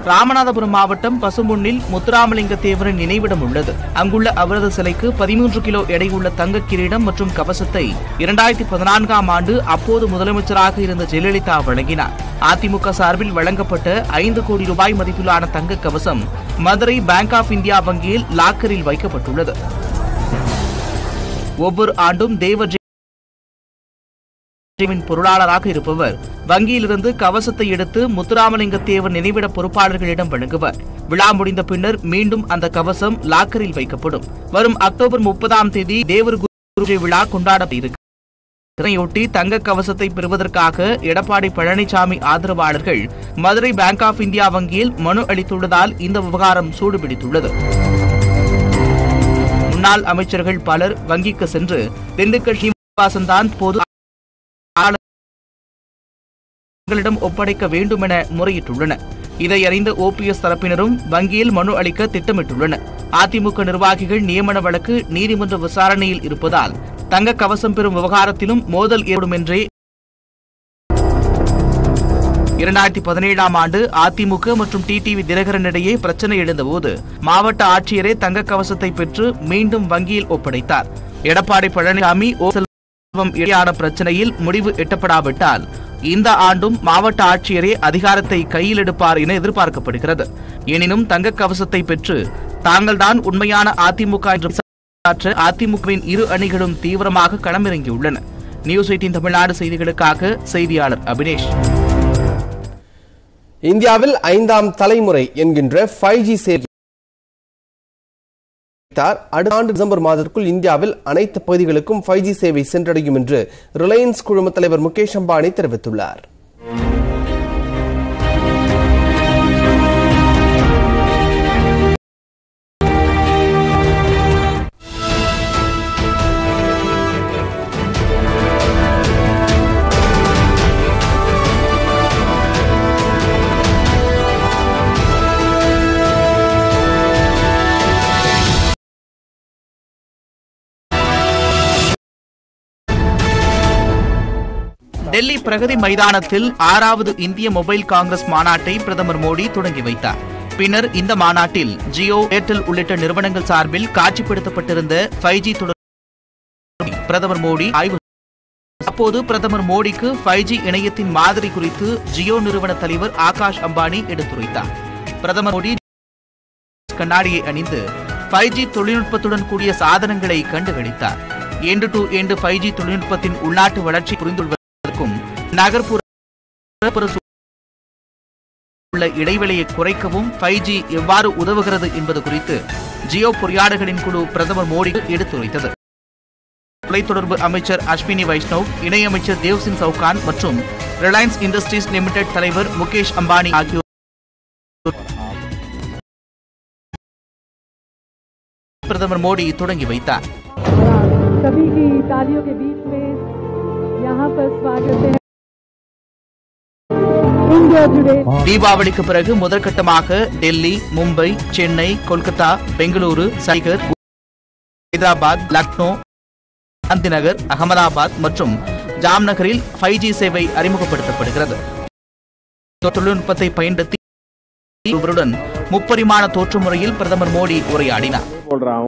ராமநாதபுரம் மாவட்டம் பசும்பொன்னில் முத்துராமலிங்க தேவரின் நினைவிடம் உள்ளது அங்குள்ள அவரது சிலைக்கு பதிமூன்று கிலோ எடையுள்ள தங்க கிரீடம் மற்றும் கவசத்தை இரண்டாயிரத்தி பதினான்காம் ஆண்டு அப்போது முதலமைச்சராக இருந்த ஜெயலலிதா வழங்கினார் அதிமுக சார்பில் வழங்கப்பட்ட ஐந்து கோடி ரூபாய் மதிப்பிலான தங்க கவசம் மதுரை பேங்க் ஆஃப் இந்தியா வங்கியில் லாக்கரில் வைக்கப்பட்டுள்ளது ஒவ்வொரு ஆண்டும் தேவ ஜெயவின் பொருளாளராக இருப்பவர் வங்கியிலிருந்து கவசத்தை எடுத்து முத்துராமலிங்க தேவர் நினைவிட பொறுப்பாளர்களிடம் வழங்குவர் விழா முடிந்த பின்னர் மீண்டும் அந்த கவசம் லாக்கரில் வைக்கப்படும் வரும் அக்டோபர் முப்பதாம் தேதி தேவர் குரு விழா கொண்டாட இருக்கு இதனையொட்டி தங்க கவசத்தை பெறுவதற்காக எடப்பாடி பழனிசாமி ஆதரவாளர்கள் மதுரை பேங்க் ஆஃப் இந்தியா வங்கியில் மனு அளித்துள்ளதால் இந்த விவகாரம் சூடுபிடித்துள்ளது முன்னாள் அமைச்சர்கள் பலர் வங்கிக்கு சென்று திண்டுக்கல் ஸ்ரீனிவாசன் தான் பொது களிடம் ஒப்படைக்க வேண்டும் என முறையிட்டுள்ளனர் இதை அறிந்த ஓபிஎஸ் தரப்பினரும் வங்கியில் மனு அளிக்க திட்டமிட்டுள்ளனர் அதிமுக நிர்வாகிகள் நியமன வழக்கு நீதிமன்ற விசாரணையில் இருப்பதால் தங்க கவசம் பெறும் விவகாரத்திலும் மோதல் ஏற்படும் என்றே இரண்டாயிரத்தி பதினேழாம் ஆண்டு அதிமுக மற்றும் டிடிவி தினகரன் இடையே பிரச்சனை எழுந்தபோது மாவட்ட ஆட்சியரே தங்க கவசத்தை பெற்று மீண்டும் வங்கியில் ஒப்படைத்தார் எடப்பாடி பழனிசாமி ஓ செல்வம் இடையான பிரச்சனையில் முடிவு எட்டப்படாவிட்டால் இந்த ஆண்டும் மாவட்ட ஆட்சியரே அதிகாரத்தை கையில் எடுப்பார் என எதிர்பார்க்கப்படுகிறது எனினும் தங்க கவசத்தை பெற்று தாங்கள்தான் உண்மையான அதிமுக என்று காற்ற அதிமுகவின் இரு அணிகளும் தீவிரமாக களமிறங்கியுள்ளன நியூஸ் எயிட்டின் தமிழ்நாடு செய்திகளுக்காக செய்தியாளர் அபினேஷ் இந்தியாவில் ஐந்தாம் தலைமுறை என்கின்ற ஃபைவ் ஜி சேவை அடுத்த ஆண்டு டிசம்பர் மாதத்திற்குள் இந்தியாவில் அனைத்து பகுதிகளுக்கும் ஃபைவ் ஜி சேவை சென்றடையும் என்று ரிலையன்ஸ் குழும தலைவர் முகேஷ் அம்பானி தெரிவித்துள்ளார் டெல்லி பிரகதி மைதானத்தில் ஆறாவது இந்திய மொபைல் காங்கிரஸ் மாநாட்டை பிரதமர் மோடி தொடங்கி வைத்தார் பின்னர் இந்த மாநாட்டில் ஜியோ ஏர்டெல் உள்ளிட்ட நிறுவனங்கள் சார்பில் காட்சிப்படுத்தப்பட்டிருந்த ஃபைவ் ஜி தொடர் பிரதமர் மோடி ஆய்வு அப்போது பிரதமர் மோடிக்கு ஃபைவ் ஜி இணையத்தின் மாதிரி குறித்து ஜியோ நிறுவன தலைவர் ஆகாஷ் அம்பானி எடுத்துரைத்தார் பிரதமர் மோடி கண்ணாடியை அணிந்து ஃபைவ் ஜி தொழில்நுட்பத்துடன் கூடிய சாதனங்களை கண்டுகளித்தார் end to end five G தொழில்நுட்பத்தின் உள்நாட்டு வளர்ச்சி புரிந்துள்ளதற்கும் நகர்ப்புற உள்ள இடைவெளியை குறைக்கவும் ஃபைவ் ஜி எவ்வாறு உதவுகிறது என்பது குறித்து ஜியோ பொறியாளர்களின் குழு பிரதமர் மோடிக்கு எடுத்துரைத்தது தொலைத்தொடர்பு அமைச்சர் அஸ்வினி வைஷ்ணவ் இணையமைச்சர் தேவ்சிங் சவுகான் மற்றும் ரிலையன்ஸ் இண்டஸ்ட்ரீஸ் லிமிடெட் தலைவர் முகேஷ் அம்பானி ஆகியோர் பிரதமர் மோடி தொடங்கி வைத்தார் सभी की तालियों के बीच में यहाँ पर स्वागत है इंडिया टुडे தீபாவளிக்கு பிறகு முதற்கட்டமாக டெல்லி மும்பை சென்னை கொல்கத்தா பெங்களூரு சண்டிகர் ஹைதராபாத் லக்னோ காந்திநகர் அகமதாபாத் மற்றும் ஜாம்நகரில் ஃபைவ் ஜி சேவை அறிமுகப்படுத்தப்படுகிறது தொழில்நுட்பத்தை பயன்படுத்தி இவருடன் முப்பரிமாண தோற்று முறையில் பிரதமர் மோடி உரையாடினார் बोल रहा हूँ